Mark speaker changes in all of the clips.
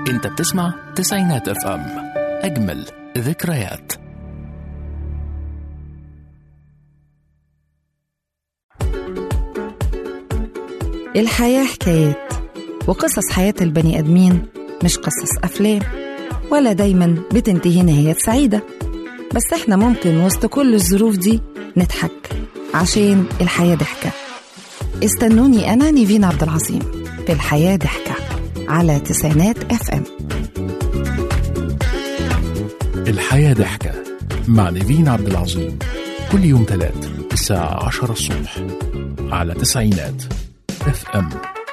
Speaker 1: انت بتسمع تسعينات اف ام اجمل ذكريات
Speaker 2: الحياة حكايات وقصص حياة البني آدمين مش قصص أفلام ولا دايما بتنتهي نهاية سعيدة بس احنا ممكن وسط كل الظروف دي نضحك عشان الحياة ضحكة استنوني أنا نيفين عبد العظيم في الحياة ضحكة على تسعينات اف ام
Speaker 1: الحياة ضحكة مع نيفين عبد العظيم كل يوم ثلاث الساعة عشرة الصبح على تسعينات اف ام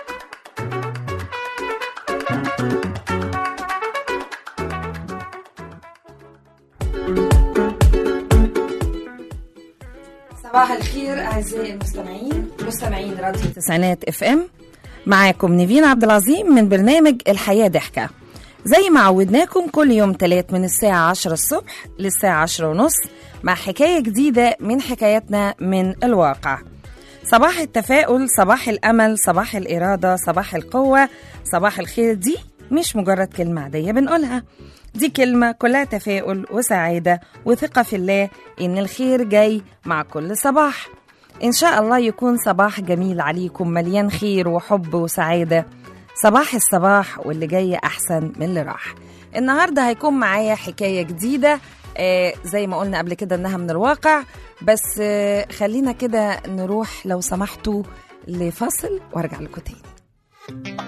Speaker 2: صباح الخير أعزائي المستمعين مستمعين راديو تسعينات اف ام معاكم نيفين عبد العظيم من برنامج الحياة ضحكة زي ما عودناكم كل يوم تلات من الساعة عشرة الصبح للساعة عشرة ونص مع حكاية جديدة من حكاياتنا من الواقع صباح التفاؤل صباح الأمل صباح الإرادة صباح القوة صباح الخير دي مش مجرد كلمة عادية بنقولها دي كلمة كلها تفاؤل وسعادة وثقة في الله إن الخير جاي مع كل صباح إن شاء الله يكون صباح جميل عليكم مليان خير وحب وسعادة صباح الصباح واللي جاي أحسن من اللي راح النهاردة هيكون معايا حكاية جديدة آه زي ما قلنا قبل كده إنها من الواقع بس آه خلينا كده نروح لو سمحتوا لفاصل وارجع لكم تاني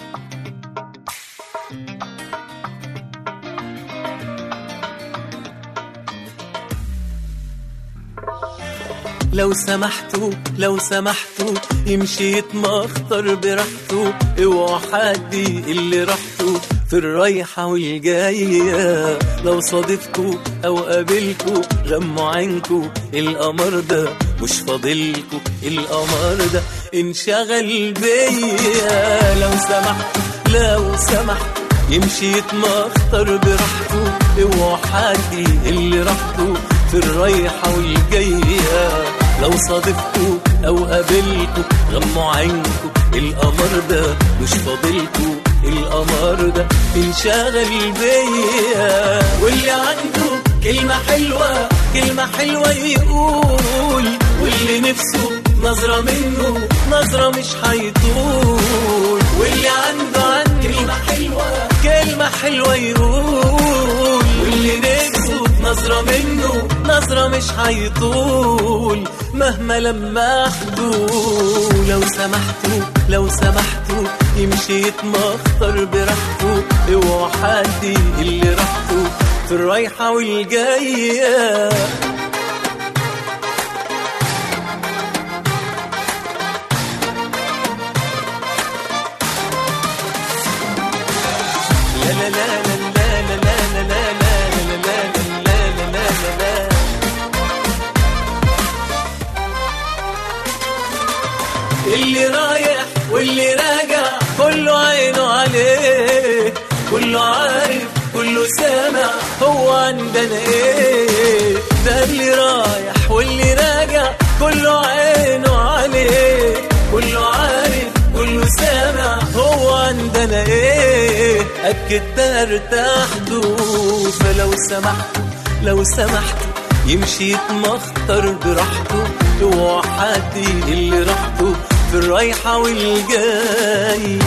Speaker 3: لو سمحتوا لو سمحتوا يمشي يتمخطر براحته اوعوا حد اللي راحته في الرايحة والجاية لو صادفكوا أو قابلكوا غموا عينكوا القمر ده مش فاضلكوا القمر ده انشغل بيا لو سمحتوا لو سمحتوا يمشي يتمخطر براحته اوعوا حد اللي راحته في الرايحة والجاية لو صادفتوا أو قابلتوا غموا عينكوا القمر ده مش فاضلكوا القمر ده انشغل بيا واللي عنده كلمة حلوة كلمة حلوة يقول واللي نفسه نظرة منه نظرة مش هيطول واللي عنده عنده كلمة حلوة كلمة حلوة يقول واللي نفسه نظرة منه نظرة مش هيطول مهما لمحته لو سمحتوا لو سمحتوا يمشي يتمخطر براحته اوعوا حد اللي راحته في الرايحة والجاية لا لا لا لا لا لا لا لا لا لا لا لا لا لا لا اللي رايح واللي راجع كله عينه عليه كله عارف كله سامع هو عندنا ايه ده اللي رايح واللي راجع كله عينه عليه كله عارف كله سامع هو عندنا ايه اكد ده ارتاح له فلو سمحتوا لو سمحتوا يمشي يتمخطر براحته اوعوا حد اللي راحته في الرايحة والجاية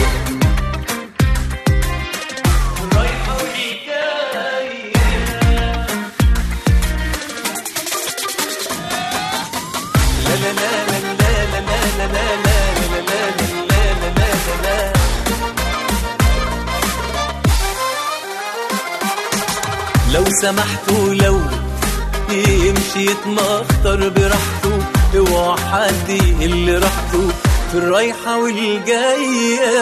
Speaker 3: الرايحة والجاية لا لا لا لا لا لا لا لا لا لا لا لا لا لا لا لو سمحتوا لو يمشي يتمخطر براحته اوعوا حد اللي راحته في الرايحة والجاية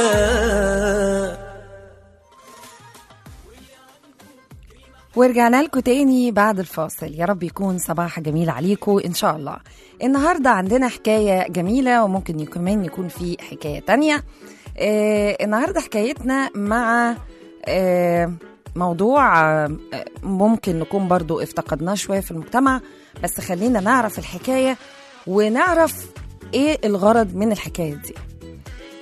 Speaker 2: ورجعنا لكم تاني بعد الفاصل يا رب يكون صباح جميل عليكم ان شاء الله النهارده عندنا حكايه جميله وممكن كمان يكون في حكايه تانية آه النهارده حكايتنا مع آه موضوع آه ممكن نكون برضو افتقدناه شويه في المجتمع بس خلينا نعرف الحكايه ونعرف ايه الغرض من الحكايه دي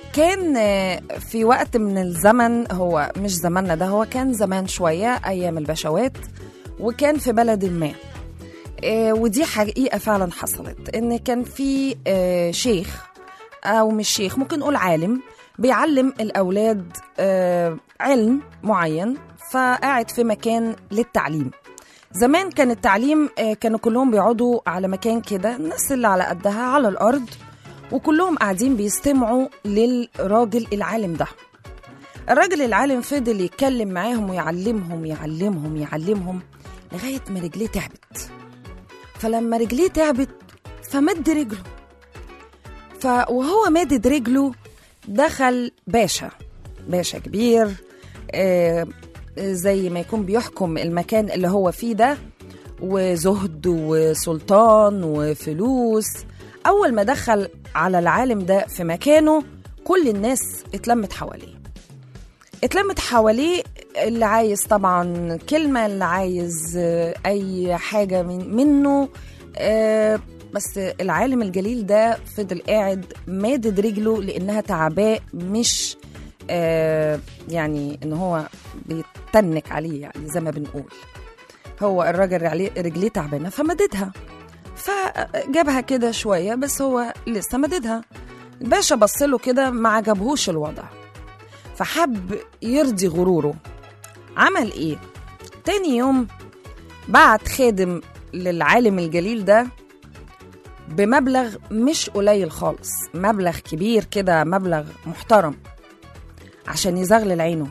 Speaker 2: كان آه، في وقت من الزمن هو مش زماننا ده هو كان زمان شوية أيام البشوات وكان في بلد ما آه، ودي حقيقة فعلا حصلت إن كان في آه، شيخ أو مش شيخ ممكن نقول عالم بيعلم الأولاد آه، علم معين فقاعد في مكان للتعليم زمان كان التعليم آه، كانوا كلهم بيقعدوا على مكان كده الناس اللي على قدها على الأرض وكلهم قاعدين بيستمعوا للراجل العالم ده الراجل العالم فضل يتكلم معاهم ويعلمهم يعلمهم يعلمهم لغاية ما رجليه تعبت فلما رجليه تعبت فمد رجله ف وهو مادد رجله دخل باشا باشا كبير آه زي ما يكون بيحكم المكان اللي هو فيه ده وزهد وسلطان وفلوس أول ما دخل على العالم ده في مكانه كل الناس اتلمت حواليه اتلمت حواليه اللي عايز طبعا كلمة اللي عايز آه، أي حاجة من منه آه، بس العالم الجليل ده فضل قاعد مادد رجله لأنها تعباه مش آه، يعني إن هو بيتنك عليه يعني زي ما بنقول هو الراجل عليه- رجليه تعبانة فمددها فجابها كده شوية بس هو لسه مددها الباشا بص له كده ما عجبهوش الوضع فحب يرضي غروره عمل ايه تاني يوم بعت خادم للعالم الجليل ده بمبلغ مش قليل خالص مبلغ كبير كده مبلغ محترم عشان يزغلل عينه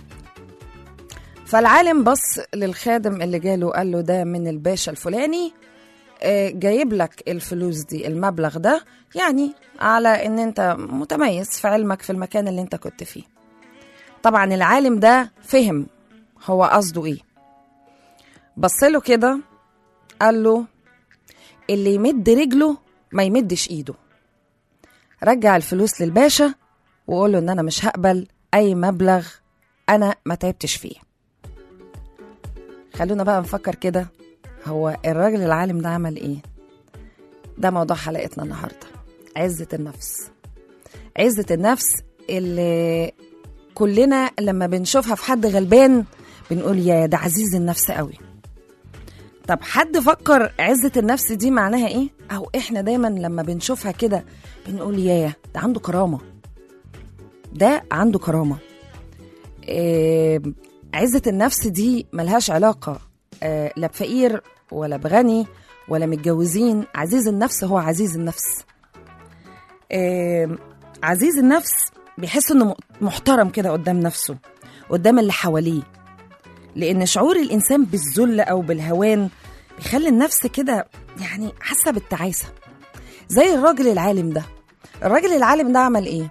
Speaker 2: فالعالم بص للخادم اللي جاله قال له ده من الباشا الفلاني آه، جايب لك الفلوس دي المبلغ ده يعني على ان انت متميز في علمك في المكان اللي انت كنت فيه طبعا العالم ده فهم هو قصده ايه بص له كده قال له اللي يمد رجله ما يمدش ايده رجع الفلوس للباشا وقول له ان انا مش هقبل اي مبلغ انا ما تعبتش فيه خلونا بقى نفكر كده هو الراجل العالم ده عمل ايه ده موضوع حلقتنا النهارده عزة النفس عزة النفس اللي كلنا لما بنشوفها في حد غلبان بنقول يا ده عزيز النفس قوي طب حد فكر عزة النفس دي معناها ايه او احنا دايما لما بنشوفها كده بنقول يا ده عنده كرامة ده عنده كرامة إيه عزة النفس دي ملهاش علاقة آه، لا بفقير ولا بغني ولا متجوزين عزيز النفس هو عزيز النفس آه، عزيز النفس بيحس انه م- محترم كده قدام نفسه قدام اللي حواليه لان شعور الانسان بالذل او بالهوان بيخلي النفس كده يعني حاسه بالتعاسه زي الراجل العالم ده الراجل العالم ده عمل ايه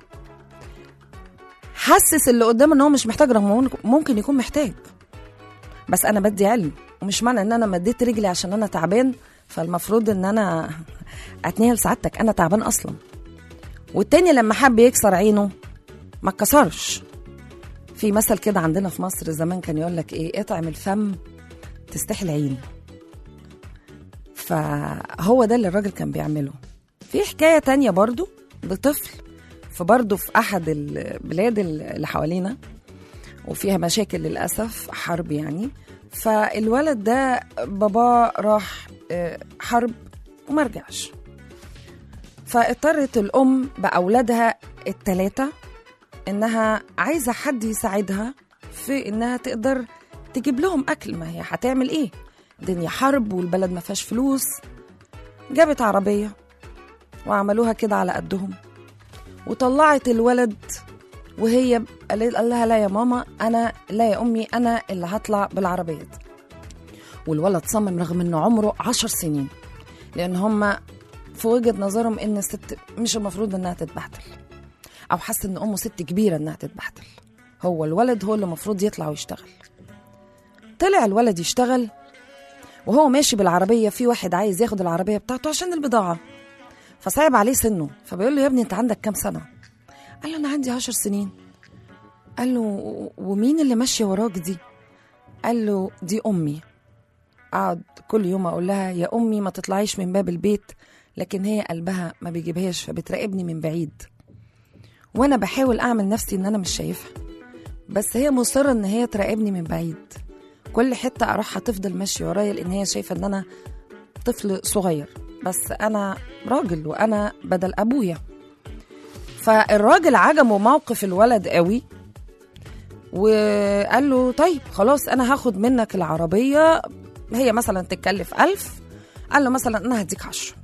Speaker 2: حسس اللي قدامه ان هو مش محتاج رغم إنه ممكن يكون محتاج بس انا بدي علم ومش معنى ان انا مديت رجلي عشان انا تعبان فالمفروض ان انا اتنيل سعادتك انا تعبان اصلا والتاني لما حب يكسر عينه ما اتكسرش في مثل كده عندنا في مصر زمان كان يقول لك ايه اطعم الفم تستحي العين فهو ده اللي الراجل كان بيعمله في حكاية تانية برضو لطفل فبرضه في أحد البلاد اللي حوالينا وفيها مشاكل للأسف حرب يعني فالولد ده باباه راح آه، حرب وما رجعش فاضطرت الأم بأولادها التلاتة إنها عايزة حد يساعدها في إنها تقدر تجيب لهم أكل ما هي هتعمل إيه الدنيا حرب والبلد ما فيهاش فلوس جابت عربية وعملوها كده على قدهم وطلعت الولد وهي قال قال لها لا يا ماما انا لا يا امي انا اللي هطلع بالعربيه دي والولد صمم رغم انه عمره عشر سنين لان هم في وجهه نظرهم ان الست مش المفروض انها تتبهدل او حس ان امه ست كبيره انها تتبهدل هو الولد هو اللي المفروض يطلع ويشتغل طلع الولد يشتغل وهو ماشي بالعربيه في واحد عايز ياخد العربيه بتاعته عشان البضاعه فصعب عليه سنه فبيقول له يا ابني انت عندك كام سنه قال له انا عندي عشر سنين قال له "و- ومين اللي ماشيه وراك دي قال له دي امي قعد كل يوم اقول لها يا امي ما تطلعيش من باب البيت لكن هي قلبها ما بيجيبهاش فبتراقبني من بعيد وانا بحاول اعمل نفسي ان انا مش شايفها بس هي مصره ان هي تراقبني من بعيد كل حته اروحها تفضل ماشيه ورايا لان هي شايفه ان انا طفل صغير بس انا راجل وانا بدل ابويا فالراجل عجبه موقف الولد قوي وقال له طيب خلاص انا هاخد منك العربيه هي مثلا تتكلف ألف قال له مثلا انا هديك عشرة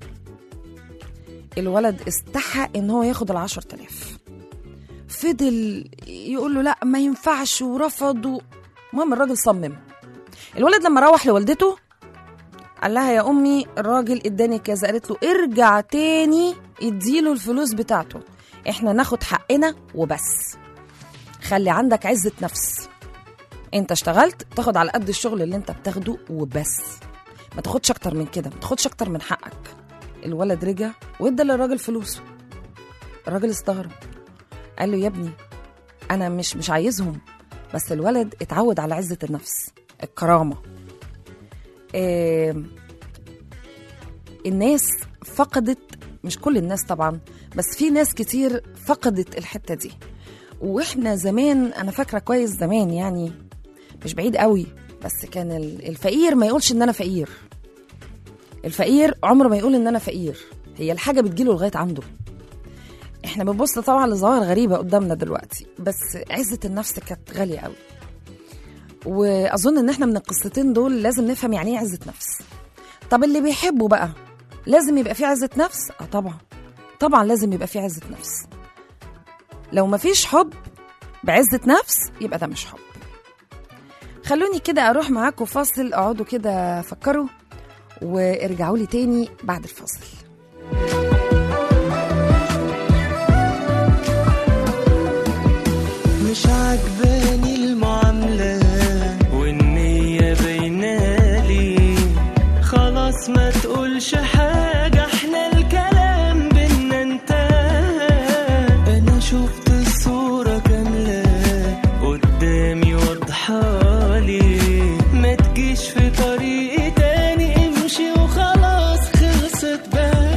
Speaker 2: الولد استحى ان هو ياخد العشر تلاف فضل يقول له لا ما ينفعش ورفض و- المهم الراجل صمم الولد لما روح لوالدته قال لها يا امي الراجل اداني كذا قالت له ارجع تاني اديله الفلوس بتاعته احنا ناخد حقنا وبس خلي عندك عزة نفس انت اشتغلت تاخد على قد الشغل اللي انت بتاخده وبس ما تاخدش اكتر من كده ما تاخدش اكتر من حقك الولد رجع وادى للراجل فلوسه الراجل استغرب قال له يا ابني انا مش مش عايزهم بس الولد اتعود على عزة النفس الكرامة آه الناس فقدت مش كل الناس طبعا بس في ناس كتير فقدت الحتة دي واحنا زمان انا فاكرة كويس زمان يعني مش بعيد قوي بس كان ال- الفقير ما يقولش ان انا فقير الفقير عمره ما يقول ان انا فقير هي الحاجة بتجيله لغاية عنده احنا بنبص طبعا لظواهر غريبة قدامنا دلوقتي بس عزة النفس كانت غالية قوي واظن ان احنا من القصتين دول لازم نفهم يعني ايه عزة نفس طب اللي بيحبوا بقى لازم يبقى فيه عزة نفس اه طبعا طبعا لازم يبقى فيه عزة نفس لو مفيش حب بعزة نفس يبقى ده مش حب خلوني كده اروح معاكم فاصل اقعدوا كده فكروا وارجعوا لي تاني بعد الفاصل
Speaker 3: مش عجباني المعاملة والنية باينالي خلاص ما تقولش حاجة احنا الكلام بينا انتهى انا شفت الصورة كاملة قدامي واضحالي ما تجيش في طريقي تاني امشي وخلاص خلصت بقى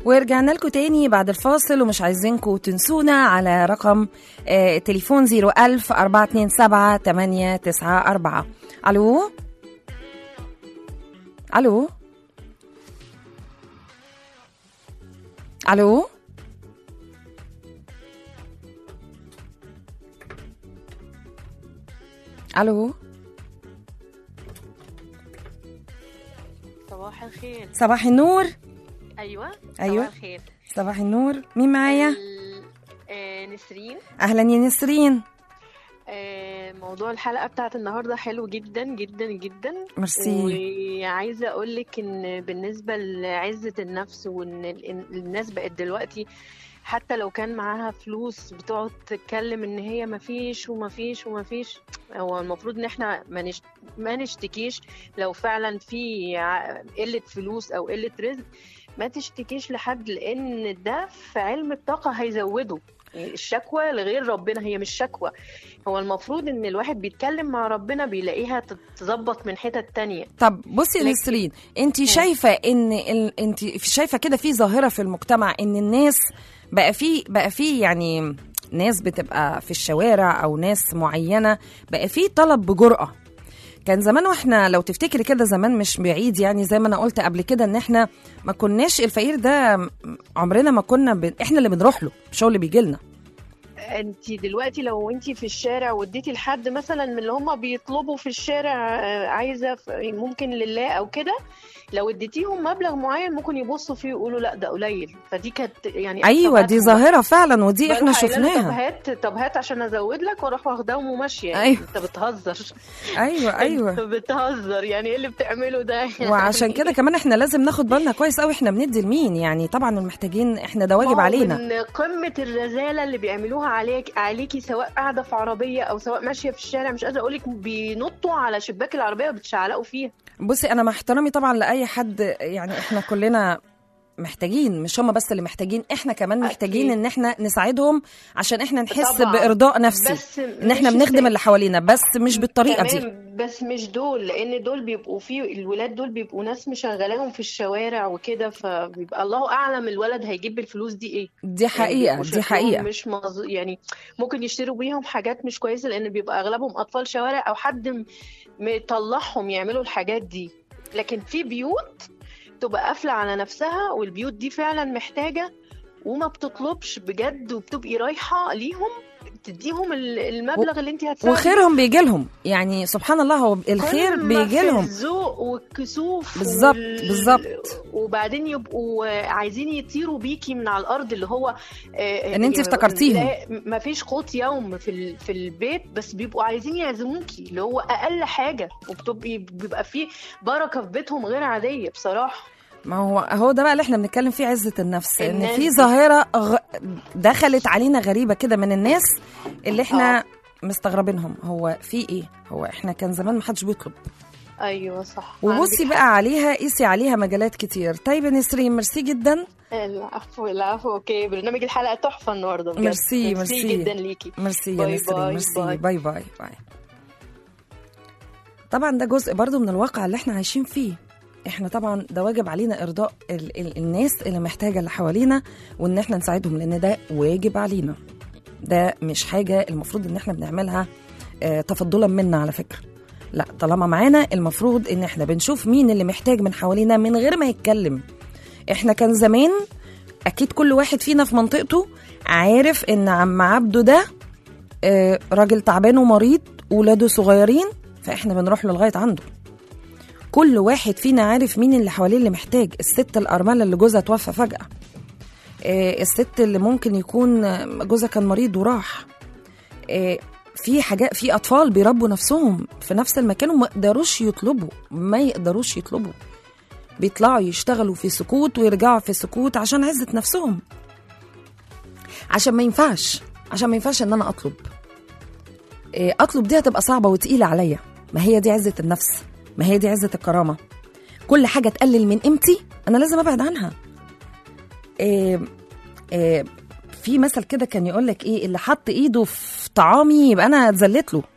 Speaker 2: ورجعنا لكم تاني بعد الفاصل ومش عايزينكم تنسونا على رقم آه تليفون 01000 427 894 الو الو الو الو
Speaker 4: صباح الخير
Speaker 2: صباح النور
Speaker 4: ايوه
Speaker 2: أيوة.
Speaker 4: صباح الخير
Speaker 2: صباح النور مين معايا
Speaker 4: ال- آه، نسرين
Speaker 2: اهلا يا نسرين
Speaker 4: آه، موضوع الحلقه بتاعت النهارده حلو جدا جدا جدا
Speaker 2: ميرسي
Speaker 4: وعايزه اقول لك ان بالنسبه لعزه النفس وان ال- إن الناس بقت دلوقتي حتى لو كان معاها فلوس بتقعد تتكلم ان هي مفيش ومفيش ومفيش هو المفروض ان احنا ما نشت... ما نشتكيش لو فعلا في ع- قله فلوس او قله رزق ما تشتكيش لحد لان ده في علم الطاقه هيزوده الشكوى لغير ربنا هي مش شكوى هو المفروض ان الواحد بيتكلم مع ربنا بيلاقيها تتظبط من حتت تانية
Speaker 2: طب بصي يا
Speaker 4: لكن-
Speaker 2: نسرين انت شايفه ان ال... انت شايفه كده في ظاهره في المجتمع ان الناس بقى في بقى في يعني ناس بتبقى في الشوارع او ناس معينه بقى في طلب بجرأه كان زمان واحنا لو تفتكري كده زمان مش بعيد يعني زي ما انا قلت قبل كده ان احنا ما كناش الفقير ده عمرنا ما كنا ب... احنا اللي بنروح له مش هو اللي بيجي لنا
Speaker 4: انت دلوقتي لو انت في الشارع واديتي لحد مثلا من اللي هم بيطلبوا في الشارع آه، عايزه ف- ممكن لله او كده لو اديتيهم مبلغ معين ممكن يبصوا فيه ويقولوا لا ده قليل فدي كانت يعني
Speaker 2: ايوه دي
Speaker 4: أكتر
Speaker 2: ظاهره فعلا ودي
Speaker 4: بروح
Speaker 2: احنا
Speaker 4: قايلة له طب
Speaker 2: شفناها
Speaker 4: هات طب هات عشان ازود لك واروح واخداهم وماشيه
Speaker 2: أيوة.
Speaker 4: انت بتهزر
Speaker 2: ايوه
Speaker 4: انت
Speaker 2: ايوه
Speaker 4: بتهزر يعني ايه اللي بتعمله ده يعني
Speaker 2: وعشان كده كمان احنا لازم ناخد بالنا كويس قوي احنا بندي لمين يعني طبعا المحتاجين احنا ده واجب
Speaker 4: ما هو
Speaker 2: علينا
Speaker 4: من قمة الرذالة اللي بيعملوها عليك عليكي سواء قاعدة في عربية أو سواء ماشية في الشارع مش قادرة أقولك بينطوا على شباك العربية وبتشعلقوا فيها
Speaker 2: بصي انا مع احترامي طبعا لاي حد يعني احنا كلنا محتاجين مش هم بس اللي محتاجين احنا كمان محتاجين
Speaker 4: أكيد.
Speaker 2: ان احنا نساعدهم عشان احنا نحس
Speaker 4: طبعاً.
Speaker 2: بارضاء نفسي
Speaker 4: بس
Speaker 2: ان احنا
Speaker 4: مش
Speaker 2: بنخدم
Speaker 4: ازاي-
Speaker 2: اللي حوالينا بس مش بالطريقه دي
Speaker 4: تمام بس مش دول لان دول بيبقوا في الولاد دول بيبقوا ناس مشغلاهم في الشوارع وكده فبيبقى الله اعلم الولد هيجيب بالفلوس دي ايه
Speaker 2: دي
Speaker 4: يعني
Speaker 2: حقيقه
Speaker 4: بيبقوا
Speaker 2: دي
Speaker 4: شكلهم
Speaker 2: حقيقه
Speaker 4: مش مز... يعني ممكن يشتروا بيهم حاجات مش كويسه لان بيبقى اغلبهم اطفال شوارع او حد م- مطلعهم يعملوا الحاجات دي لكن في بيوت تبقى قافله على نفسها والبيوت دي فعلا محتاجه وما بتطلبش بجد وبتبقي رايحه ليهم تديهم ال- المبلغ اللي انت هتساعدي
Speaker 2: وخيرهم بيجي لهم يعني سبحان الله هو الخير
Speaker 4: قمة
Speaker 2: بيجي
Speaker 4: في
Speaker 2: لهم
Speaker 4: الذوق والكسوف
Speaker 2: بالظبط،
Speaker 4: وال-
Speaker 2: بالظبط.
Speaker 4: وبعدين يبقوا عايزين يطيروا بيكي من على الارض اللي هو آه،
Speaker 2: إن أنت
Speaker 4: يعني
Speaker 2: افتكرتيهم.
Speaker 4: لا- ما فيش قوت يوم في ال- في البيت بس بيبقوا عايزين يعزموكي اللي هو اقل حاجه وبتبقي بيبقى في بركه في بيتهم غير عاديه بصراحه
Speaker 2: ما هو هو ده بقى اللي احنا بنتكلم فيه عزة النفس ان
Speaker 4: الناس
Speaker 2: في
Speaker 4: دي.
Speaker 2: ظاهرة غ... دخلت علينا غريبة كده من الناس اللي احنا مستغربينهم هو في ايه هو احنا كان زمان ما حدش بيطلب
Speaker 4: ايوه صح
Speaker 2: وبصي
Speaker 4: عندك
Speaker 2: بقى عليها قيسي عليها مجالات كتير طيب يا نسرين ميرسي جدا
Speaker 4: حق. العفو العفو اوكي برنامج الحلقه تحفه النهارده بجد.
Speaker 2: ميرسي، ميرسي.
Speaker 4: جدا ليكي
Speaker 2: ميرسي يا
Speaker 4: باي
Speaker 2: نسرين
Speaker 4: باي،
Speaker 2: ميرسي
Speaker 4: باي.
Speaker 2: باي باي باي طبعا ده جزء برضو من الواقع اللي احنا عايشين فيه احنا طبعا ده واجب علينا ارضاء ال ال الناس اللي محتاجه اللي حوالينا وان احنا نساعدهم لان ده واجب علينا ده مش حاجه المفروض ان احنا بنعملها آه تفضلا منا على فكره لا طالما معانا المفروض ان احنا بنشوف مين اللي محتاج من حوالينا من غير ما يتكلم احنا كان زمان اكيد كل واحد فينا في منطقته عارف ان عم عبده ده آه، راجل تعبان ومريض ولاده صغيرين فاحنا بنروح له لغايه عنده كل واحد فينا عارف مين اللي حواليه اللي محتاج الست الارمله اللي جوزها توفى فجاه آه، الست اللي ممكن يكون آه، جوزها كان مريض وراح آه، في حاجات في اطفال بيربوا نفسهم في نفس المكان وما يقدروش يطلبوا ما يقدروش يطلبوا بيطلعوا يشتغلوا في سكوت ويرجعوا في سكوت عشان عزة نفسهم عشان ما ينفعش عشان ما ينفعش ان انا اطلب إيه، اطلب دي هتبقى صعبه وتقيله عليا ما هي دي عزه النفس ما هي دي عزه الكرامه كل حاجه تقلل من قيمتي انا لازم ابعد عنها إيه إيه في مثل كده كان يقول لك ايه اللي حط ايده في طعامي يبقى انا اتذلت له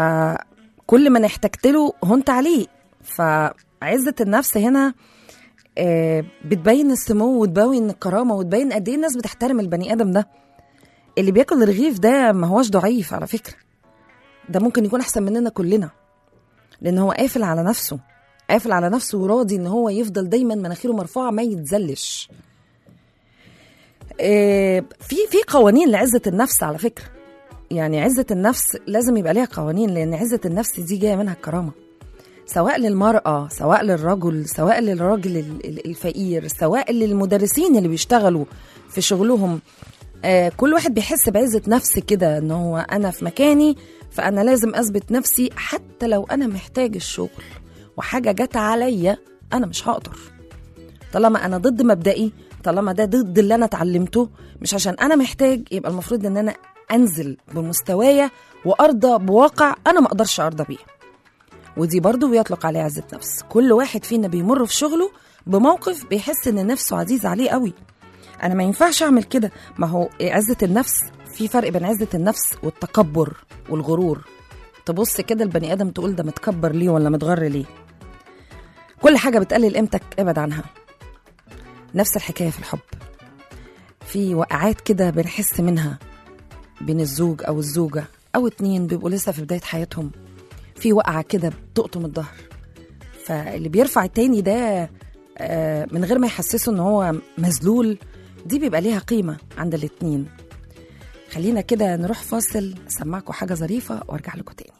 Speaker 2: فكل ما احتجت له هنت عليه فعزه النفس هنا آه بتبين السمو وتبين الكرامه وتبين قد ايه الناس بتحترم البني ادم ده اللي بياكل رغيف ده ما هوش ضعيف على فكره ده ممكن يكون احسن مننا كلنا لان هو قافل على نفسه قافل على نفسه وراضي ان هو يفضل دايما مناخيره مرفوعه ما يتزلش آه، في في قوانين لعزه النفس على فكره يعني عزه النفس لازم يبقى ليها قوانين لان عزه النفس دي جايه منها الكرامه سواء للمرأة سواء للرجل سواء للراجل ال- ال- الفقير سواء للمدرسين اللي بيشتغلوا في شغلهم آه كل واحد بيحس بعزة نفس كده ان هو انا في مكاني فانا لازم اثبت نفسي حتى لو انا محتاج الشغل وحاجة جت عليا انا مش هقدر طالما انا ضد مبدئي طالما ده ضد اللي انا اتعلمته مش عشان انا محتاج يبقى المفروض ان انا انزل بمستوايا وارضى بواقع انا ما اقدرش ارضى بيه ودي برضو بيطلق عليها عزة نفس كل واحد فينا بيمر في شغله بموقف بيحس ان نفسه عزيز عليه قوي انا ما ينفعش اعمل كده ما هو عزة النفس في فرق بين عزة النفس والتكبر والغرور تبص كده البني ادم تقول ده متكبر ليه ولا متغر ليه كل حاجة بتقلل قيمتك ابعد عنها نفس الحكاية في الحب في وقعات كده بنحس منها بين الزوج أو الزوجة أو اتنين بيبقوا لسه في بداية حياتهم في وقعة كده بتقطم الظهر فاللي بيرفع التاني ده آه، من غير ما يحسسه ان هو مذلول دي بيبقى ليها قيمة عند الاتنين خلينا كده نروح فاصل اسمعكم حاجة ظريفة وارجع لكم تاني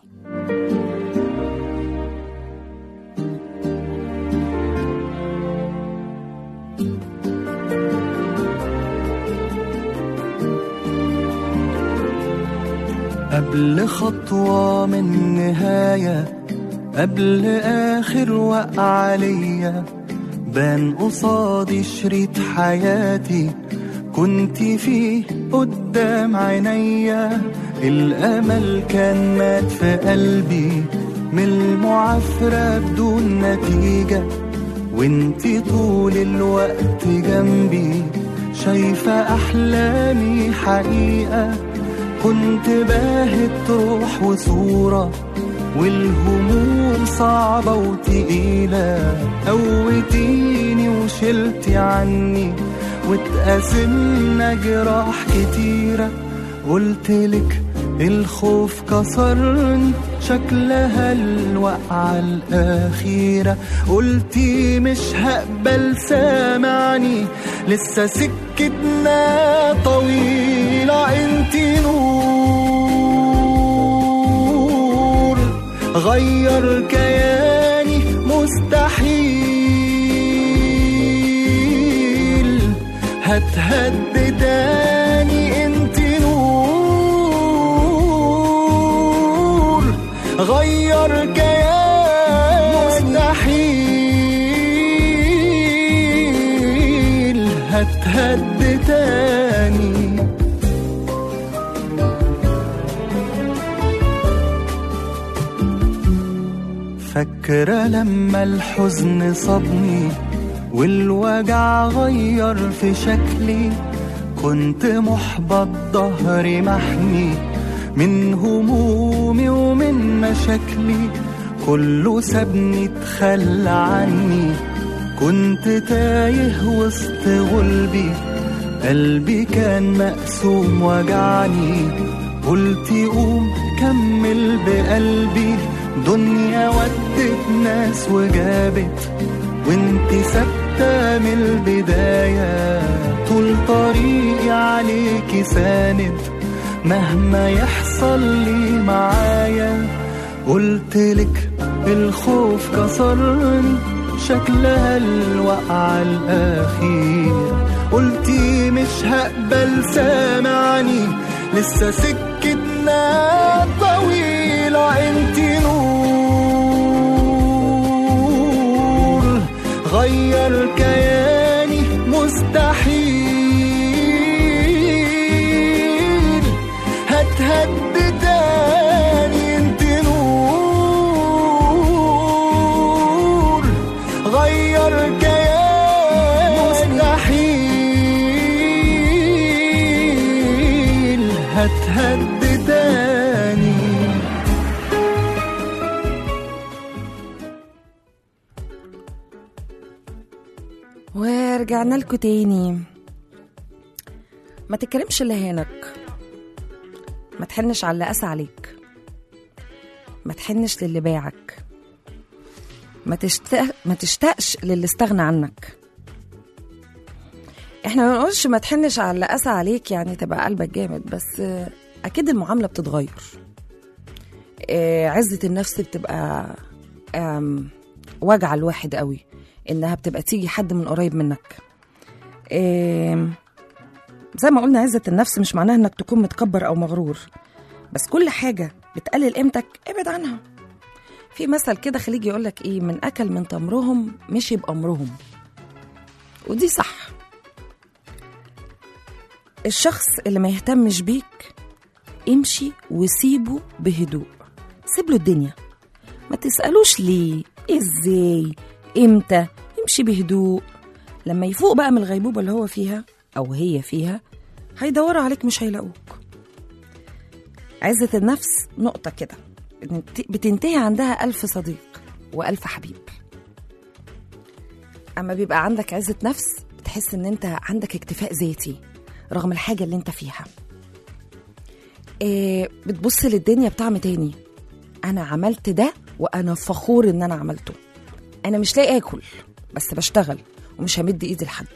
Speaker 3: قبل خطوة من نهاية قبل آخر وقعة ليا بان قصادي شريط حياتي كنت فيه قدام عينيا الأمل كان مات في قلبي من المعافرة بدون نتيجة وانتي طول الوقت جنبي شايفة أحلامي حقيقة كنت باهت روح وصورة والهموم صعبة وتقيلة قوتيني وشلتي عني واتقاسمنا جراح كتيرة قلتلك الخوف كسرني شكلها الوقعة الأخيرة قلتي مش هقبل سامعني لسه سكتنا طويلة انتي نور غير كياني مستحيل هتهد تاني انتي نور غير كياني مستحيل هتهد تاني فاكرة لما الحزن صابني والوجع غير في شكلي كنت محبط ظهري محمي من همومي ومن مشاكلي كله سابني اتخلى عني كنت تايه وسط غلبي قلبي كان مقسوم وجعني قلت قوم كمل بقلبي دنيا ودت ناس وجابت وانت ثابتة من البداية طول طريقي عليكي ساند مهما يحصل لي معايا قلتلك الخوف كسرني شكلها الوقعة الأخيرة قلتي مش هقبل سامعني لسه سكتنا طويلة انتي نور غير كياني مستحيل هتهد تاني انتي نور غير كياني مستحيل هتهد تاني
Speaker 2: ورجعنا لكم تاني ما تكرمش اللي هانك ما تحنش على اللي قسى عليك ما تحنش للي باعك ما تشتاق ما تشتاقش للي استغنى عنك احنا ما بنقولش ما تحنش على اللي قسى عليك يعني تبقى قلبك جامد بس آه، اكيد المعامله بتتغير آه، عزه النفس بتبقى آم، وجع الواحد قوي انها بتبقى تيجي حد من قريب منك آم، زي ما قلنا عزه النفس مش معناها انك تكون متكبر او مغرور بس كل حاجه بتقلل قيمتك ابعد عنها في مثل كده خليجي يقول لك ايه من اكل من تمرهم مشي بامرهم ودي صح الشخص اللي ما يهتمش بيك امشي وسيبه بهدوء سيب له الدنيا ما تسألوش ليه ازاي امتى امشي بهدوء لما يفوق بقى من الغيبوبة اللي هو فيها أو هي فيها هيدوروا عليك مش هيلاقوك عزة النفس نقطة كده بتنت- بتنتهي عندها ألف صديق وألف حبيب أما بيبقى عندك عزة نفس بتحس إن أنت عندك اكتفاء ذاتي رغم الحاجة اللي أنت فيها إيه بتبص للدنيا بطعم تاني أنا عملت ده وأنا فخور إن أنا عملته أنا مش لاقي آكل بس بشتغل ومش همد إيدي لحد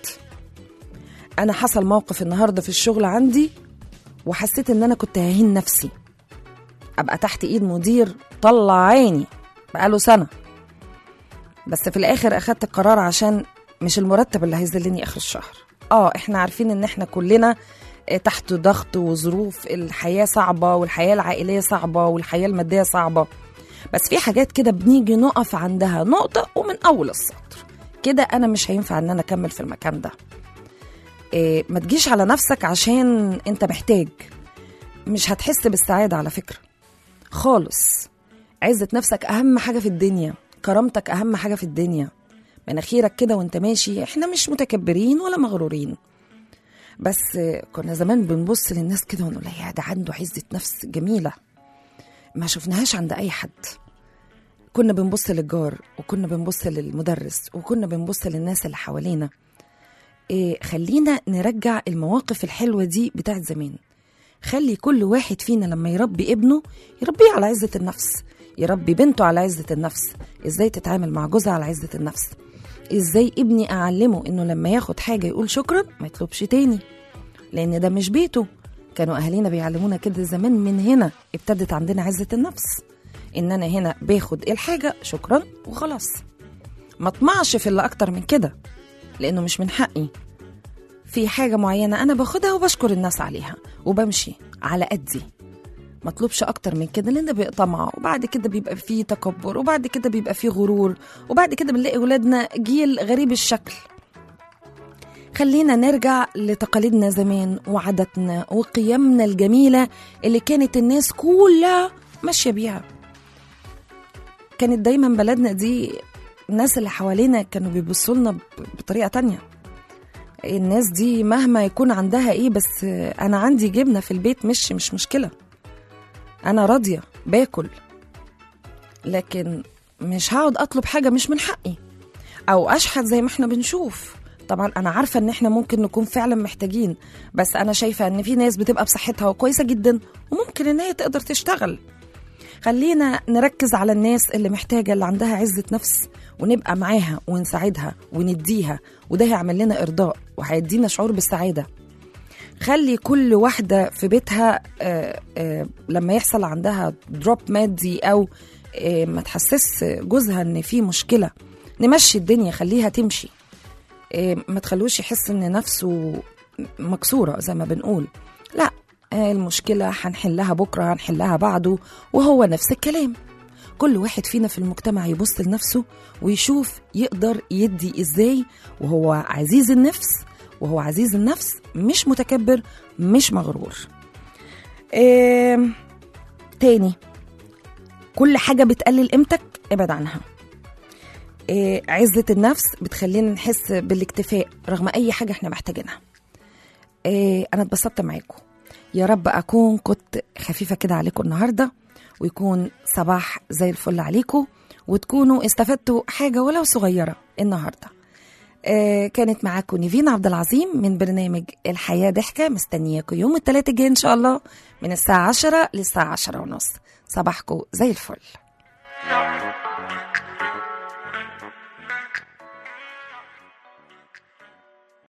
Speaker 2: أنا حصل موقف النهاردة في الشغل عندي وحسيت إن أنا كنت ههين نفسي أبقى تحت إيد مدير طلع عيني بقاله سنة بس في الآخر أخدت القرار عشان مش المرتب اللي هيذلني آخر الشهر آه إحنا عارفين إن إحنا كلنا آه، تحت ضغط وظروف الحياة صعبة والحياة العائلية صعبة والحياة المادية صعبة بس في حاجات كده بنيجي نقف عندها نقطة ومن أول السطر كده أنا مش هينفع إن أنا أكمل في المكان ده إيه ما تجيش على نفسك عشان أنت محتاج مش هتحس بالسعادة على فكرة خالص عزة نفسك أهم حاجة في الدنيا كرامتك أهم حاجة في الدنيا مناخيرك كده وانت ماشي احنا مش متكبرين ولا مغرورين بس كنا زمان بنبص للناس كده ونقول يا ده عنده عزة نفس جميلة ما شفناهاش عند أي حد كنا بنبص للجار وكنا بنبص للمدرس وكنا بنبص للناس اللي حوالينا إيه خلينا نرجع المواقف الحلوة دي بتاعت زمان خلي كل واحد فينا لما يربي ابنه يربيه على عزة النفس يربي بنته على عزة النفس ازاي تتعامل مع جوزها على عزة النفس ازاي ابني اعلمه انه لما ياخد حاجة يقول شكرا ما يطلبش تاني لان ده مش بيته كانوا اهالينا بيعلمونا كده زمان من هنا ابتدت عندنا عزة النفس ان انا هنا باخد الحاجة شكرا وخلاص ما اطمعش في اللي اكتر من كده لانه مش من حقي في حاجة معينة أنا باخدها وبشكر الناس عليها وبمشي على قدي ما اطلبش أكتر من كده لأن ده بيبقى طمع وبعد كده بيبقى فيه تكبر وبعد كده بيبقى فيه غرور وبعد كده بنلاقي ولادنا جيل غريب الشكل خلينا نرجع لتقاليدنا زمان وعاداتنا وقيمنا الجميلة اللي كانت الناس كلها ماشية بيها كانت دايما بلدنا دي الناس اللي حوالينا كانوا بيبصوا لنا ب- بطريقة تانية الناس دي مهما يكون عندها ايه بس انا عندي جبنه في البيت مش مش مشكله انا راضيه باكل لكن مش هقعد اطلب حاجه مش من حقي او اشحت زي ما احنا بنشوف طبعا انا عارفه ان احنا ممكن نكون فعلا محتاجين بس انا شايفه ان في ناس بتبقى بصحتها كويسه جدا وممكن ان هي تقدر تشتغل خلينا نركز على الناس اللي محتاجه اللي عندها عزه نفس ونبقى معاها ونساعدها ونديها وده هيعمل لنا ارضاء وهيدينا شعور بالسعاده خلي كل واحده في بيتها آه، آه، لما يحصل عندها دروب مادي او آه، ما تحسس جوزها ان في مشكله نمشي الدنيا خليها تمشي آه، ما تخلوش يحس ان نفسه مكسوره زي ما بنقول لا آه، المشكله هنحلها بكره هنحلها بعده وهو نفس الكلام كل واحد فينا في المجتمع يبص لنفسه ويشوف يقدر يدي ازاي وهو عزيز النفس وهو عزيز النفس مش متكبر مش مغرور إيه تاني كل حاجة بتقلل قيمتك ابعد عنها إيه عزة النفس بتخلينا نحس بالاكتفاء رغم أي حاجة احنا محتاجينها إيه أنا اتبسطت معاكم يا رب أكون كنت خفيفة كده عليكم النهاردة ويكون صباح زي الفل عليكم وتكونوا استفدتوا حاجة ولو صغيرة النهاردة آه كانت معاكم نيفين عبد العظيم من برنامج الحياة ضحكة مستنياكم يوم الثلاثاء الجاي إن شاء الله من الساعة 10 للساعة 10 ونص صباحكم زي الفل